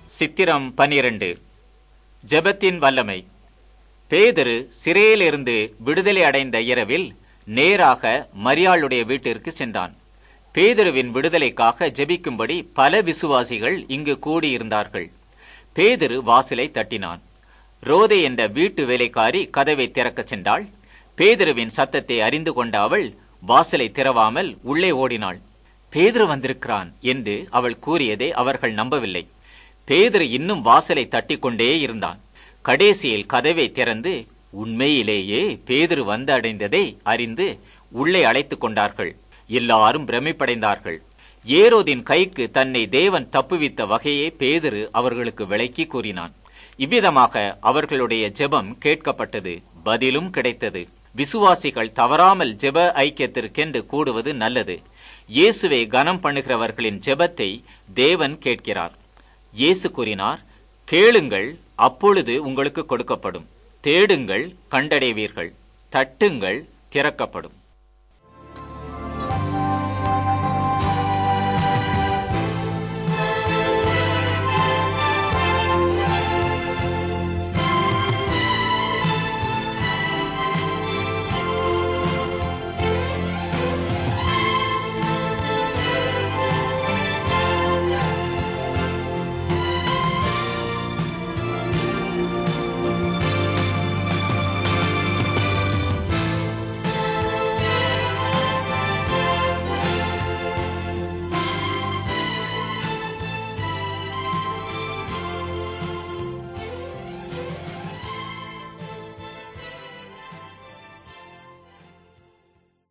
சித்திரம் பனிரண்டு ஜெபத்தின் வல்லமை பேதுரு சிறையிலிருந்து விடுதலை அடைந்த இரவில் நேராக மரியாளுடைய வீட்டிற்கு சென்றான் பேதுருவின் விடுதலைக்காக ஜெபிக்கும்படி பல விசுவாசிகள் இங்கு கூடியிருந்தார்கள் பேதுரு வாசலை தட்டினான் ரோதே என்ற வீட்டு வேலைக்காரி கதவை திறக்கச் சென்றாள் பேதுருவின் சத்தத்தை அறிந்து கொண்ட அவள் வாசலை திறவாமல் உள்ளே ஓடினாள் பேதுரு வந்திருக்கிறான் என்று அவள் கூறியதை அவர்கள் நம்பவில்லை பேதுரு இன்னும் வாசலை தட்டிக்கொண்டே இருந்தான் கடைசியில் கதவை திறந்து உண்மையிலேயே பேதுரு வந்து அடைந்ததை அறிந்து உள்ளே அழைத்துக் கொண்டார்கள் எல்லாரும் பிரமிப்படைந்தார்கள் ஏரோதின் கைக்கு தன்னை தேவன் தப்புவித்த வகையே பேதுரு அவர்களுக்கு விளக்கி கூறினான் இவ்விதமாக அவர்களுடைய ஜெபம் கேட்கப்பட்டது பதிலும் கிடைத்தது விசுவாசிகள் தவறாமல் ஜெப ஐக்கியத்திற்கென்று கூடுவது நல்லது இயேசுவை கனம் பண்ணுகிறவர்களின் ஜெபத்தை தேவன் கேட்கிறார் இயேசு கூறினார் கேளுங்கள் அப்பொழுது உங்களுக்கு கொடுக்கப்படும் தேடுங்கள் கண்டடைவீர்கள் தட்டுங்கள் திறக்கப்படும்